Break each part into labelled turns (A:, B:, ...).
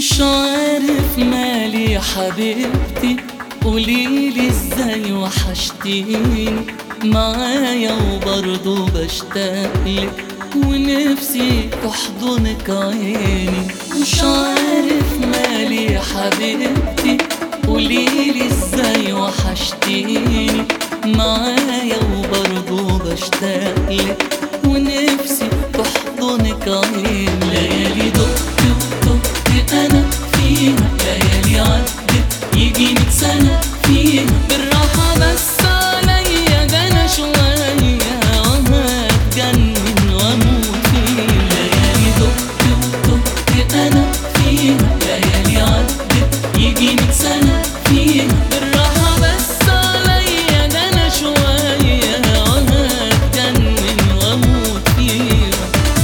A: مش عارف مالي يا حبيبتي قوليلي ازاي وحشتيني معايا وبرضه بشتاقلك ونفسي تحضنك عيني مش عارف مالي يا حبيبتي قوليلي ازاي وحشتيني معايا وبرضه بشتاقلك ونفسي تحضنك عيني ليالي دقت ودقت انا فيها ليالي عدت يجي ميت سنة فيها بالراحة بس عليا ده انا شوية وهتجنن واموت فيها ليالي دقت ودقت انا فيها ليالي عدت يجي ميت سنة فيها بالراحة بس عليا ده انا شوية وهتجنن واموت فيها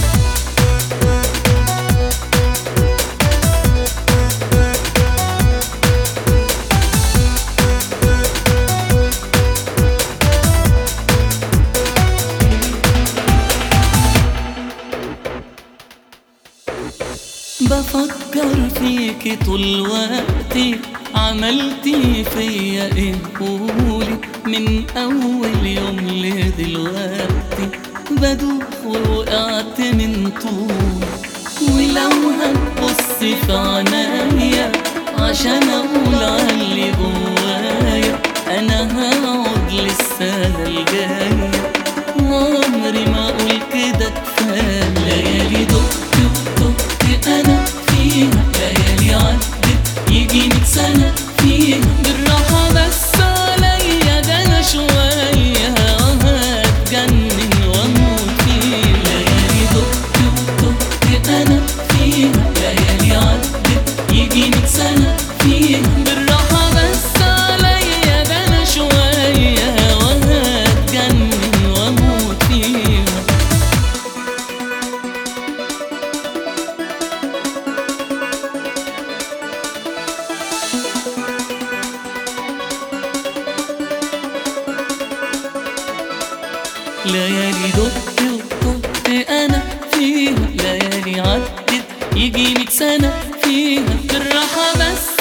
A: بفكر فيكي طول وقتي عملتي فيا ايه قولي من اول يوم لدلوقتي بدوخ ووقعت من طول ولو هتبص في عنايا عشان اقول عاللي جوايا انا هقعد للسنة الجاية وعمري ما اقول كده كفاية ليالي دقت ودقت انا فيها ليالي عدت يجي ميت سنة فيها بالراحة بس عليا ده انا شوية وهتجنن واموت فيها ليالي دقت ودقت انا فيها ليالي عدت يجي ميت سنة فيها بالراحة بس عليا ده انا شوية وهتجنن واموت فيها ليالي دقت ودقت انا فيها ليالي عدت يجي ميت سنة فيها بالراحة بس